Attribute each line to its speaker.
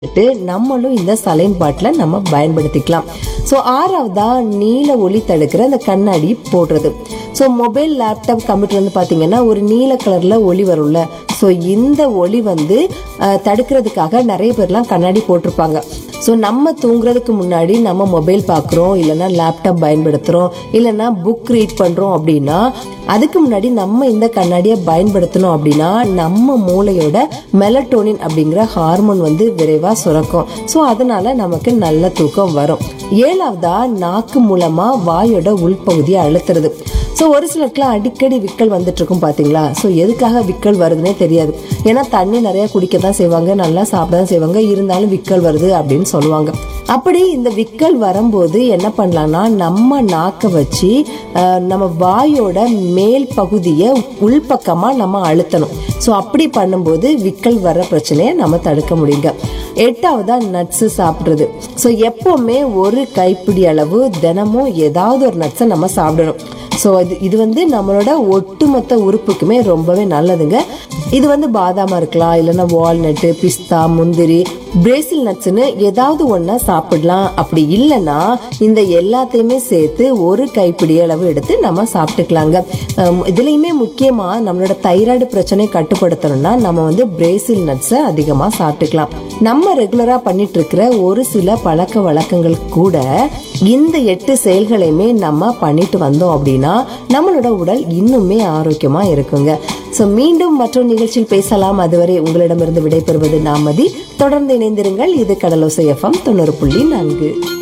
Speaker 1: ட்டு நம்மளும் இந்த சலைன் பாட்டில நம்ம பயன்படுத்திக்கலாம் ஸோ ஆறாவதா நீல ஒளி தடுக்கிற அந்த கண்ணாடி போடுறது ஸோ மொபைல் லேப்டாப் கம்ப்யூட்டர் வந்து பார்த்தீங்கன்னா ஒரு நீல கலர்ல ஒளி வரும்ல ஸோ இந்த ஒளி வந்து அஹ், தடுக்கிறதுக்காக நிறைய பேர்லாம் கண்ணாடி போட்டிருப்பாங்க ஸோ நம்ம தூங்குறதுக்கு முன்னாடி நம்ம மொபைல் பார்க்குறோம் இல்லைன்னா லேப்டாப் பயன்படுத்துகிறோம் இல்லைன்னா புக் ரீட் பண்ணுறோம் அப்படின்னா அதுக்கு முன்னாடி நம்ம இந்த கண்ணாடியை பயன்படுத்தணும் அப்படின்னா நம்ம மூளையோட மெலட்டோனின் அப்படிங்கிற ஹார்மோன் வந்து விரைவாக சுரக்கும் ஸோ அதனால நமக்கு நல்ல தூக்கம் வரும் ஏழாவதா நாக்கு மூலமா வாயோட உள்பகுதியை அழுத்துறது ஸோ ஒரு சிலருக்குலாம் அடிக்கடி விக்கல் வந்துட்டு இருக்கும் பார்த்தீங்களா ஸோ எதுக்காக விக்கல் வருதுன்னே தெரியாது ஏன்னா தண்ணி நிறைய குடிக்க தான் செய்வாங்க நல்லா சாப்பிட தான் செய்வாங்க இருந்தாலும் விக்கல் வருது அப்படின்னு சொல்லுவாங்க அப்படி இந்த விக்கல் வரும்போது என்ன பண்ணலாம்னா நம்ம நாக்கை வச்சு அஹ், நம்ம வாயோட மேல் பகுதியை உள்பக்கமாக நம்ம அழுத்தணும் ஸோ அப்படி பண்ணும்போது விக்கல் வர பிரச்சனையை நம்ம தடுக்க முடியுங்க எட்டாவதா நட்ஸ் சாப்பிட்றது ஸோ எப்பவுமே ஒரு கைப்பிடி அளவு தினமும் ஏதாவது ஒரு நட்ஸை நம்ம சாப்பிடணும் ஸோ இது இது வந்து நம்மளோட ஒட்டுமொத்த உறுப்புக்குமே ரொம்பவே நல்லதுங்க இது வந்து பாதாமா இருக்கலாம் இல்லைன்னா வால்நட்டு பிஸ்தா முந்திரி பிரேசில் நட்ஸ்னு ஏதாவது ஒன்றா சாப்பிடலாம் அப்படி இல்லைன்னா இந்த எல்லாத்தையுமே சேர்த்து ஒரு கைப்பிடி அளவு எடுத்து நம்ம சாப்பிட்டுக்கலாங்க அம், இதுலயுமே முக்கியமாக நம்மளோட தைராய்டு பிரச்சனை கட்டுப்படுத்தணும்னா நம்ம வந்து பிரேசில் நட்ஸை அதிகமாக சாப்பிட்டுக்கலாம் நம்ம ரெகுலராக பண்ணிட்டு இருக்கிற ஒரு சில பழக்க வழக்கங்கள் கூட இந்த எட்டு செயல்களையுமே நம்ம பண்ணிட்டு வந்தோம் அப்படின்னா நம்மளோட உடல் இன்னுமே ஆரோக்கியமா இருக்குங்க ஸோ மீண்டும் மற்றொரு நிகழ்ச்சியில் பேசலாம் அதுவரை உங்களிடமிருந்து விடைபெறுவது நாமதி தொடர்ந்து இணைந்திருங்கள் இது கடலோசை எஃப்எம் தொண்ணூறு புள்ளி நான்கு